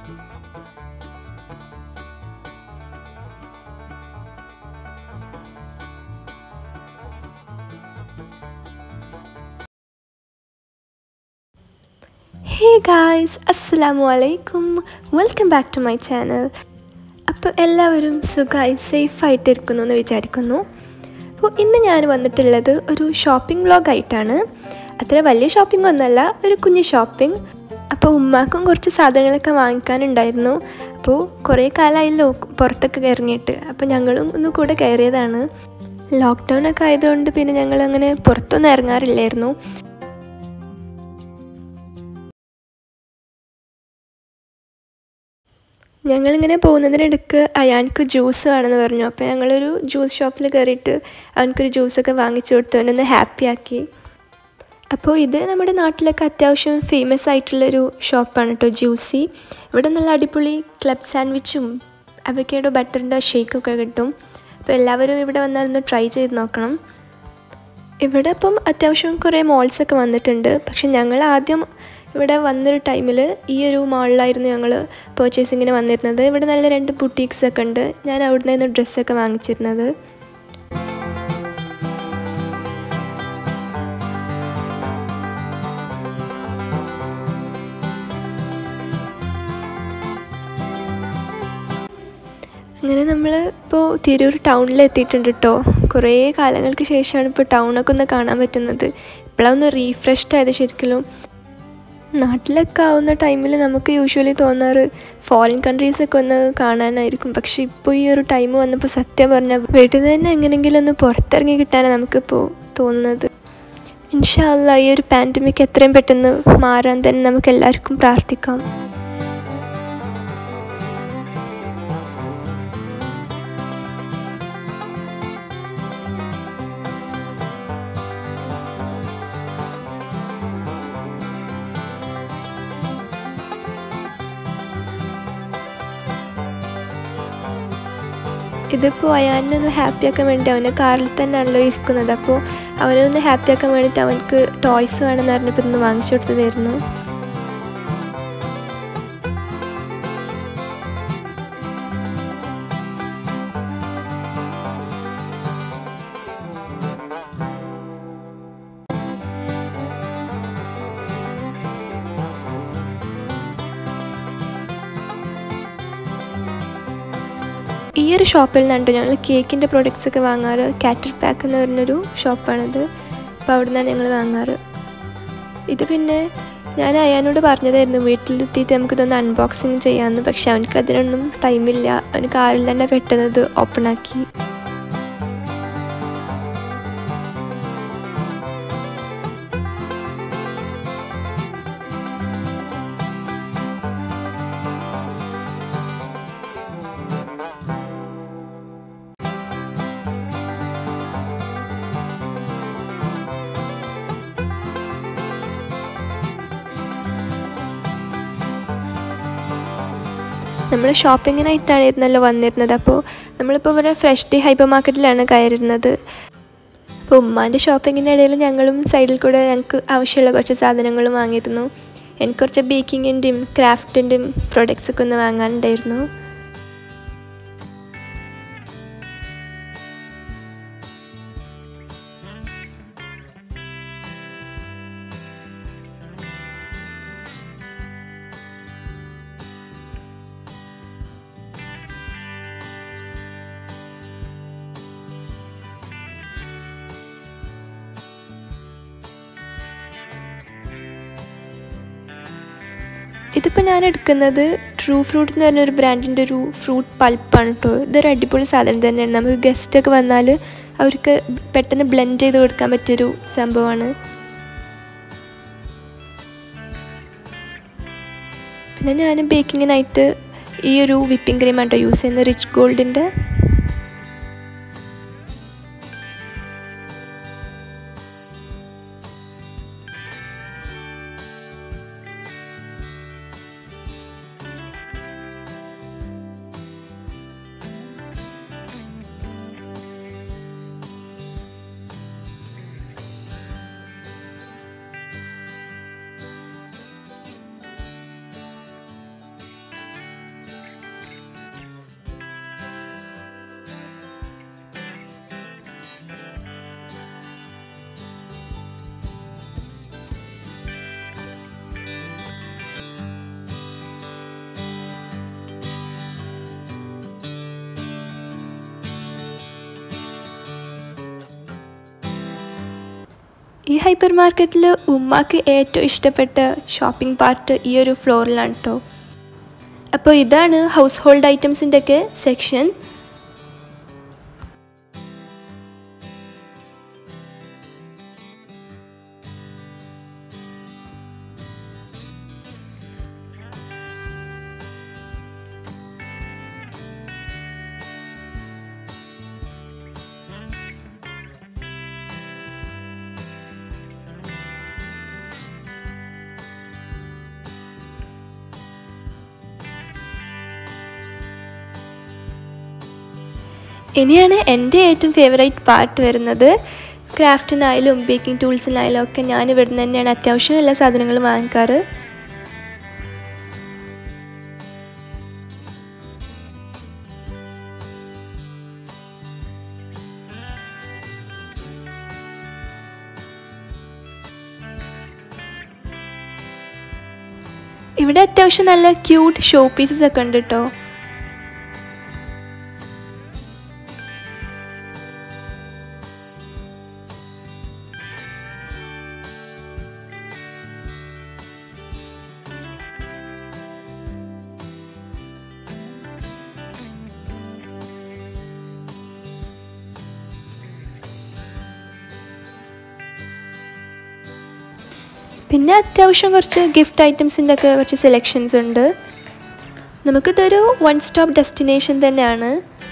ഹേ guys അസ്സലാമു അലൈക്കും welcome back to my channel അപ്പോൾ എല്ലാവരും സുഖമായി സേഫായിട്ടിരിക്കുന്നു എന്ന് വിചാരിക്കുന്നു അപ്പോൾ ഇന്ന് ഞാൻ വന്നിട്ടുള്ളത് ഒരു ഷോപ്പിംഗ് വ്ളോഗായിട്ടാണ് അത്ര വലിയ ഷോപ്പിംഗ് ഒന്നല്ല ഒരു കുഞ്ഞ് ഷോപ്പിംഗ് അപ്പോൾ ഉമ്മാക്കും കുറച്ച് സാധനങ്ങളൊക്കെ വാങ്ങിക്കാനുണ്ടായിരുന്നു അപ്പോൾ കുറേ കാലമായല്ലോ പുറത്തൊക്കെ ഇറങ്ങിയിട്ട് അപ്പോൾ ഞങ്ങളും ഒന്ന് കൂടെ കയറിയതാണ് ലോക്ക്ഡൗൺ ഒക്കെ ആയതുകൊണ്ട് പിന്നെ ഞങ്ങൾ അങ്ങനെ പുറത്തൊന്നും ഇറങ്ങാറില്ലായിരുന്നു ഞങ്ങളിങ്ങനെ പോകുന്നതിനിടയ്ക്ക് അയാൾക്ക് ജ്യൂസ് വേണമെന്ന് പറഞ്ഞു അപ്പോൾ ഞങ്ങളൊരു ജ്യൂസ് ഷോപ്പിൽ കയറിയിട്ട് അവനക്കൊരു ജ്യൂസൊക്കെ വാങ്ങിച്ചു കൊടുത്തു അവനൊന്ന് ഹാപ്പിയാക്കി അപ്പോൾ ഇത് നമ്മുടെ നാട്ടിലൊക്കെ അത്യാവശ്യം ഫേമസ് ആയിട്ടുള്ളൊരു ഷോപ്പാണ് കേട്ടോ ജ്യൂസി ഇവിടെ നല്ല അടിപൊളി ക്ലബ് സാൻഡ്വിച്ചും അവക്കേടോ ബട്ടറിൻ്റെ ഷേക്കൊക്കെ കിട്ടും അപ്പോൾ എല്ലാവരും ഇവിടെ വന്നാൽ ഒന്ന് ട്രൈ ചെയ്ത് നോക്കണം ഇവിടെ ഇപ്പം അത്യാവശ്യം കുറേ മോൾസൊക്കെ വന്നിട്ടുണ്ട് പക്ഷെ ഞങ്ങൾ ആദ്യം ഇവിടെ വന്നൊരു ടൈമിൽ ഈ ഒരു മാളിലായിരുന്നു ഞങ്ങൾ പർച്ചേസിങ്ങിന് വന്നിരുന്നത് ഇവിടെ നല്ല രണ്ട് ബുട്ടീക്സ് ഒക്കെ ഉണ്ട് ഞാൻ അവിടെ നിന്നായിരുന്നു ഡ്രസ്സൊക്കെ വാങ്ങിച്ചിരുന്നത് അങ്ങനെ നമ്മൾ ഇപ്പോൾ തിരൂർ ടൗണിൽ എത്തിയിട്ടുണ്ട് കേട്ടോ കുറേ കാലങ്ങൾക്ക് ശേഷമാണ് ഇപ്പോൾ ടൗണൊക്കെ ഒന്ന് കാണാൻ പറ്റുന്നത് ഇപ്പോഴൊന്ന് റീഫ്രഷ്ഡ് ആയത് ശരിക്കും നാട്ടിലൊക്കെ ആവുന്ന ടൈമിൽ നമുക്ക് യൂഷ്വലി തോന്നാറ് ഫോറിൻ കൺട്രീസൊക്കെ ഒന്ന് കാണാനായിരിക്കും പക്ഷെ ഇപ്പോൾ ഈ ഒരു ടൈം വന്നപ്പോൾ സത്യം പറഞ്ഞാൽ വീട്ടിൽ നിന്ന് തന്നെ എങ്ങനെയെങ്കിലും ഒന്ന് പുറത്തിറങ്ങി കിട്ടാനാണ് നമുക്കിപ്പോൾ തോന്നുന്നത് ഇൻഷാല്ല ഈ ഒരു പാൻഡമിക് എത്രയും പെട്ടെന്ന് മാറാൻ തന്നെ നമുക്ക് എല്ലാവർക്കും പ്രാർത്ഥിക്കാം ഇതിപ്പോൾ അയാനൊന്ന് ഹാപ്പിയാക്കാൻ വേണ്ടി അവന് കാറിൽ തന്നെയാണല്ലോ ഇരിക്കുന്നത് അപ്പോൾ അവനൊന്ന് ഹാപ്പിയാക്കാൻ വേണ്ടിയിട്ട് അവനക്ക് ടോയ്സ് വേണമെന്ന് പറഞ്ഞപ്പോൾ ഇന്ന് വാങ്ങിച്ചു കൊടുത്തതായിരുന്നു ഈ ഒരു ഷോപ്പിൽ നിന്നുണ്ട് ഞങ്ങൾ കേക്കിൻ്റെ പ്രോഡക്റ്റ്സ് ഒക്കെ വാങ്ങാറ് കാറ്റർ പാക്ക് എന്ന് പറഞ്ഞൊരു ഷോപ്പാണിത് അപ്പോൾ അവിടെ നിന്നാണ് ഞങ്ങൾ വാങ്ങാറ് ഇത് പിന്നെ ഞാൻ അയാനോട് പറഞ്ഞതായിരുന്നു വീട്ടിലെത്തിയിട്ട് നമുക്കിതൊന്ന് അൺബോക്സിങ് ചെയ്യാമെന്ന് പക്ഷെ അവനക്ക് അതിനൊന്നും ടൈമില്ല അവന് കാറിൽ തന്നെ പെട്ടെന്ന് ഇത് ഓപ്പൺ ആക്കി നമ്മൾ ഷോപ്പിങ്ങിനായിട്ടായിരുന്നല്ലോ വന്നിരുന്നത് അപ്പോൾ നമ്മളിപ്പോൾ ഇവിടെ ഫ്രഷ് ഡേ ഹൈപ്പർ മാർക്കറ്റിലാണ് കയറുന്നത് അപ്പോൾ ഉമ്മാൻ്റെ ഷോപ്പിങ്ങിൻ്റെ ഇടയിൽ ഞങ്ങളും സൈഡിൽ കൂടെ ഞങ്ങൾക്ക് ആവശ്യമുള്ള കുറച്ച് സാധനങ്ങളും വാങ്ങിയിരുന്നു എനിക്ക് കുറച്ച് ബേക്കിങ്ങിൻ്റെയും ക്രാഫ്റ്റിൻ്റെയും പ്രൊഡക്ട്സ് ഒക്കെ ഒന്ന് വാങ്ങാനുണ്ടായിരുന്നു ഇതിപ്പോൾ ഞാൻ എടുക്കുന്നത് ട്രൂ ഫ്രൂട്ട് എന്ന് പറഞ്ഞൊരു ബ്രാൻഡിൻ്റെ ഒരു ഫ്രൂട്ട് പൾപ്പാണ് കേട്ടോ ഇതൊരു അടിപൊളി സാധനം തന്നെയാണ് നമുക്ക് ഗസ്റ്റൊക്കെ വന്നാൽ അവർക്ക് പെട്ടെന്ന് ബ്ലെൻഡ് ചെയ്ത് കൊടുക്കാൻ പറ്റിയൊരു സംഭവമാണ് പിന്നെ ഞാൻ ബേക്കിങ്ങിനായിട്ട് ഈ ഒരു വിപ്പിംഗ് ക്രീമാണ് കേട്ടോ യൂസ് ചെയ്യുന്നത് റിച്ച് ഗോൾഡിൻ്റെ ഹൈപ്പർ മാർക്കറ്റിൽ ഉമ്മാക്ക് ഏറ്റവും ഇഷ്ടപ്പെട്ട ഷോപ്പിംഗ് പാർട്ട് ഈ ഒരു ഫ്ലോറിലാണ് കേട്ടോ അപ്പോൾ ഇതാണ് ഹൗസ് ഹോൾഡ് ഐറ്റംസിൻ്റെ ഒക്കെ സെക്ഷൻ ഇനിയാണ് എൻ്റെ ഏറ്റവും ഫേവറേറ്റ് പാർട്ട് വരുന്നത് ക്രാഫ്റ്റിനായാലും ബേക്കിംഗ് ടൂൾസിനായാലും ഒക്കെ ഞാൻ ഇവിടുന്ന് തന്നെയാണ് അത്യാവശ്യം എല്ലാ സാധനങ്ങളും വാങ്ങിക്കാറ് ഇവിടെ അത്യാവശ്യം നല്ല ക്യൂട്ട് ഷോ പീസസ് ഒക്കെ ഉണ്ട് കേട്ടോ പിന്നെ അത്യാവശ്യം കുറച്ച് ഗിഫ്റ്റ് ഐറ്റംസിൻ്റെ ഒക്കെ കുറച്ച് സെലക്ഷൻസ് ഉണ്ട് നമുക്കിതൊരു വൺ സ്റ്റോപ്പ് ഡെസ്റ്റിനേഷൻ തന്നെയാണ്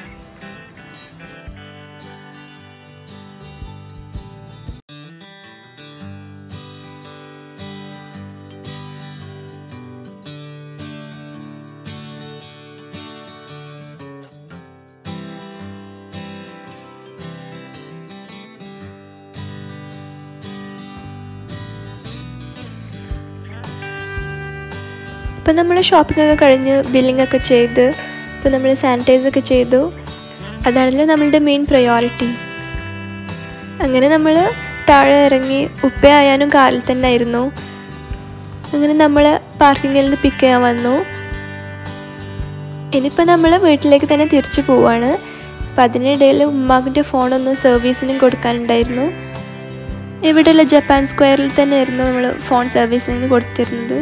ഇപ്പം നമ്മൾ ഷോപ്പിംഗ് ഒക്കെ കഴിഞ്ഞ് ബില്ലിംഗ് ഒക്കെ ചെയ്ത് ഇപ്പം നമ്മൾ സാനിറ്റൈസ് ഒക്കെ ചെയ്തു അതാണല്ലോ നമ്മളുടെ മെയിൻ പ്രയോറിറ്റി അങ്ങനെ നമ്മൾ താഴെ ഇറങ്ങി ഉപ്പയായാലും കാറിൽ തന്നെ ആയിരുന്നു അങ്ങനെ നമ്മൾ പാർക്കിങ്ങിൽ നിന്ന് പിക്ക് ചെയ്യാൻ വന്നു ഇനിയിപ്പോൾ നമ്മൾ വീട്ടിലേക്ക് തന്നെ തിരിച്ചു പോവാണ് അപ്പം അതിനിടയിൽ ഉമ്മാക്കിൻ്റെ ഫോണൊന്ന് സർവീസിനും കൊടുക്കാനുണ്ടായിരുന്നു ഇവിടെയുള്ള ജപ്പാൻ സ്ക്വയറിൽ തന്നെ ആയിരുന്നു നമ്മൾ ഫോൺ സർവീസിന് കൊടുത്തിരുന്നത്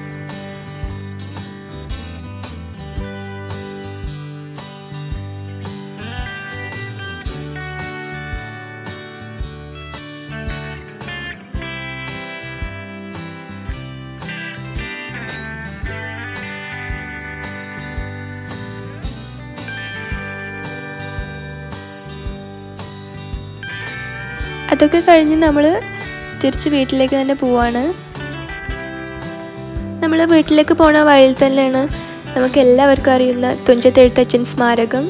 അതൊക്കെ കഴിഞ്ഞ് നമ്മൾ തിരിച്ച് വീട്ടിലേക്ക് തന്നെ പോവാണ് നമ്മൾ വീട്ടിലേക്ക് പോണ വഴിയിൽ തന്നെയാണ് നമുക്ക് എല്ലാവർക്കും അറിയുന്ന തുഞ്ചത്തെഴുത്തച്ഛൻ സ്മാരകം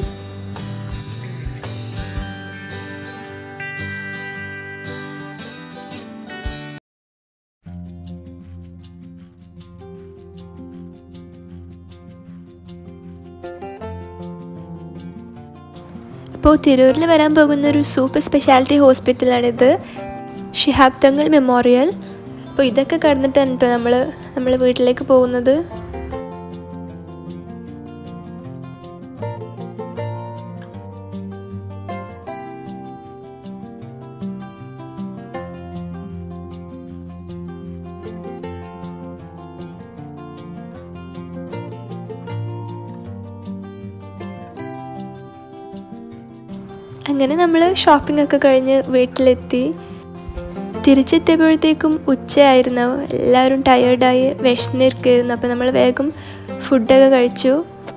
ഇപ്പോൾ തിരൂരിൽ വരാൻ പോകുന്ന ഒരു സൂപ്പർ സ്പെഷ്യാലിറ്റി ഹോസ്പിറ്റലാണിത് ഷിഹാബ് തങ്ങൾ മെമ്മോറിയൽ അപ്പോൾ ഇതൊക്കെ കടന്നിട്ടാണ് കേട്ടോ നമ്മൾ നമ്മൾ വീട്ടിലേക്ക് പോകുന്നത് അങ്ങനെ നമ്മൾ ഷോപ്പിംഗ് ഒക്കെ കഴിഞ്ഞ് വീട്ടിലെത്തി തിരിച്ചെത്തിയപ്പോഴത്തേക്കും ഉച്ചയായിരുന്നു എല്ലാവരും ടയേർഡായി വിശന്നിരിക്കുകയായിരുന്നു അപ്പോൾ നമ്മൾ വേഗം ഫുഡൊക്കെ കഴിച്ചു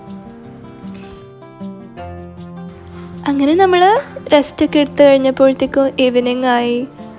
അങ്ങനെ നമ്മൾ റെസ്റ്റൊക്കെ എടുത്തു കഴിഞ്ഞപ്പോഴത്തേക്കും ഈവനിങ് ആയി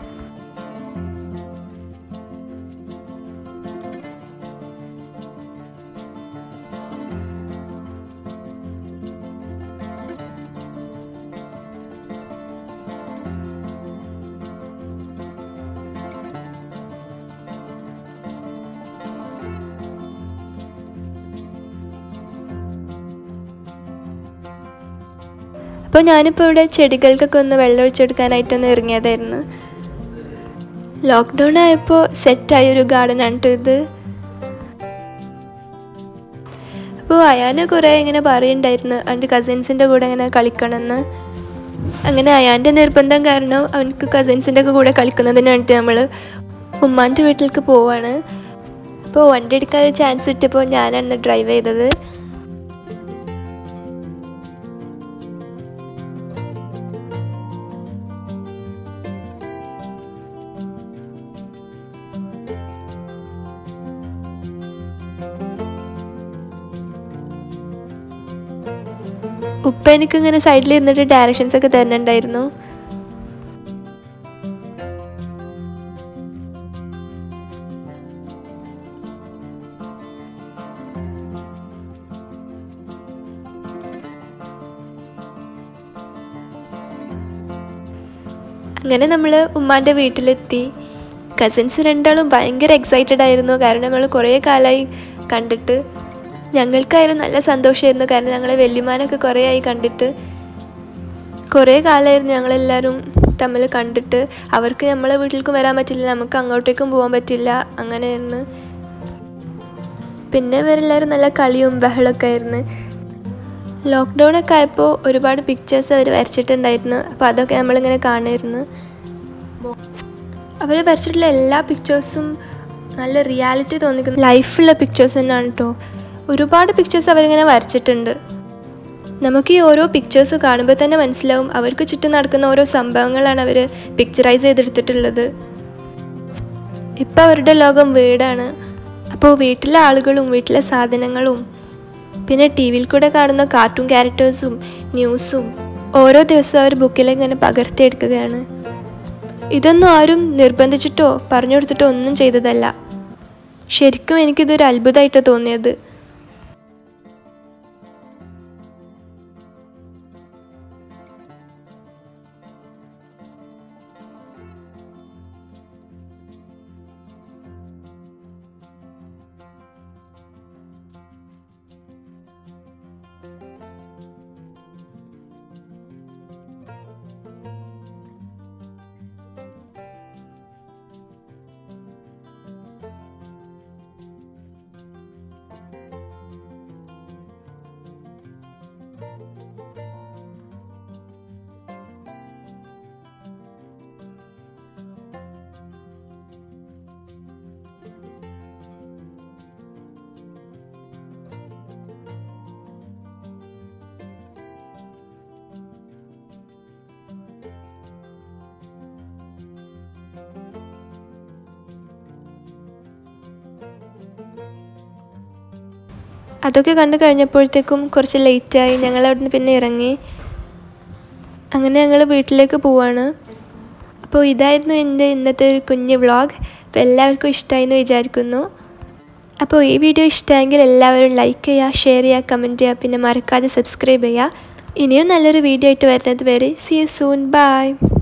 അപ്പോൾ ഞാനിപ്പോൾ ഇവിടെ ചെടികൾക്കൊക്കെ ഒന്ന് വെള്ളം ഒഴിച്ചെടുക്കാനായിട്ടൊന്ന് ഇറങ്ങിയതായിരുന്നു ലോക്ക്ഡൗൺ ആയപ്പോൾ സെറ്റായ ഒരു ഗാർഡൻ ആണ് കേട്ടോ ഇത് അപ്പോൾ അയാന് കുറേ ഇങ്ങനെ പറയുണ്ടായിരുന്നു എൻ്റെ കസിൻസിൻ്റെ കൂടെ ഇങ്ങനെ കളിക്കണമെന്ന് അങ്ങനെ അയാൻ്റെ നിർബന്ധം കാരണം അവനക്ക് കസിൻസിൻ്റെ ഒക്കെ കൂടെ കളിക്കുന്നതിന് വേണ്ടിയിട്ട് നമ്മൾ ഉമ്മാൻ്റെ വീട്ടിലേക്ക് പോവാണ് അപ്പോൾ വണ്ടി എടുക്കാൻ ഒരു ചാൻസ് കിട്ടിയപ്പോൾ ഞാനാണ് ഡ്രൈവ് ചെയ്തത് ഉപ്പ എനിക്ക് ഇങ്ങനെ സൈഡിൽ ഇരുന്നിട്ട് ഡയറക്ഷൻസ് ഒക്കെ തരുന്നുണ്ടായിരുന്നു അങ്ങനെ നമ്മൾ ഉമ്മാൻ്റെ വീട്ടിലെത്തി കസിൻസ് രണ്ടാളും ഭയങ്കര എക്സൈറ്റഡ് ആയിരുന്നു കാരണം ഞങ്ങൾ കുറേ കാലമായി കണ്ടിട്ട് ഞങ്ങൾക്കായാലും നല്ല സന്തോഷമായിരുന്നു കാരണം ഞങ്ങളെ വല്യമാനൊക്കെ കുറേ ആയി കണ്ടിട്ട് കുറേ കാലമായിരുന്നു ഞങ്ങളെല്ലാവരും തമ്മിൽ കണ്ടിട്ട് അവർക്ക് നമ്മളെ വീട്ടിലേക്കും വരാൻ പറ്റില്ല നമുക്ക് അങ്ങോട്ടേക്കും പോകാൻ പറ്റില്ല അങ്ങനെയായിരുന്നു പിന്നെ ഇവരെല്ലാവരും നല്ല കളിയും ബഹളമൊക്കെ ആയിരുന്നു ലോക്ക്ഡൗൺ ഒക്കെ ആയപ്പോൾ ഒരുപാട് പിക്ചേഴ്സ് അവർ വരച്ചിട്ടുണ്ടായിരുന്നു അപ്പോൾ അതൊക്കെ നമ്മളിങ്ങനെ കാണുമായിരുന്നു അവർ വരച്ചിട്ടുള്ള എല്ലാ പിക്ചേഴ്സും നല്ല റിയാലിറ്റി തോന്നിക്കുന്ന ലൈഫുള്ള പിക്ചേഴ്സ് തന്നെയാണ് കേട്ടോ ഒരുപാട് പിക്ചേഴ്സ് അവരിങ്ങനെ വരച്ചിട്ടുണ്ട് നമുക്ക് ഈ ഓരോ പിക്ചേഴ്സ് കാണുമ്പോൾ തന്നെ മനസ്സിലാവും അവർക്ക് ചുറ്റും നടക്കുന്ന ഓരോ സംഭവങ്ങളാണ് അവർ പിക്ചറൈസ് ചെയ്തെടുത്തിട്ടുള്ളത് ഇപ്പം അവരുടെ ലോകം വീടാണ് അപ്പോൾ വീട്ടിലെ ആളുകളും വീട്ടിലെ സാധനങ്ങളും പിന്നെ ടി വിയിൽ കൂടെ കാണുന്ന കാർട്ടൂൺ ക്യാരക്ടേഴ്സും ന്യൂസും ഓരോ ദിവസവും അവർ ബുക്കിൽ ഇങ്ങനെ പകർത്തിയെടുക്കുകയാണ് ഇതൊന്നും ആരും നിർബന്ധിച്ചിട്ടോ പറഞ്ഞു കൊടുത്തിട്ടോ ഒന്നും ചെയ്തതല്ല ശരിക്കും എനിക്കിതൊരു അത്ഭുതമായിട്ട് തോന്നിയത് അതൊക്കെ കണ്ടു കഴിഞ്ഞപ്പോഴത്തേക്കും കുറച്ച് ലേറ്റായി ഞങ്ങൾ അവിടുന്ന് പിന്നെ ഇറങ്ങി അങ്ങനെ ഞങ്ങൾ വീട്ടിലേക്ക് പോവാണ് അപ്പോൾ ഇതായിരുന്നു എൻ്റെ ഇന്നത്തെ ഒരു കുഞ്ഞ് വ്ളോഗ് അപ്പോൾ എല്ലാവർക്കും ഇഷ്ടമായി എന്ന് വിചാരിക്കുന്നു അപ്പോൾ ഈ വീഡിയോ ഇഷ്ടമായെങ്കിൽ എല്ലാവരും ലൈക്ക് ചെയ്യുക ഷെയർ ചെയ്യുക കമൻറ്റ് ചെയ്യുക പിന്നെ മറക്കാതെ സബ്സ്ക്രൈബ് ചെയ്യുക ഇനിയും നല്ലൊരു വീഡിയോ ആയിട്ട് വരുന്നത് വരെ സി യു സൂൺ ബൈ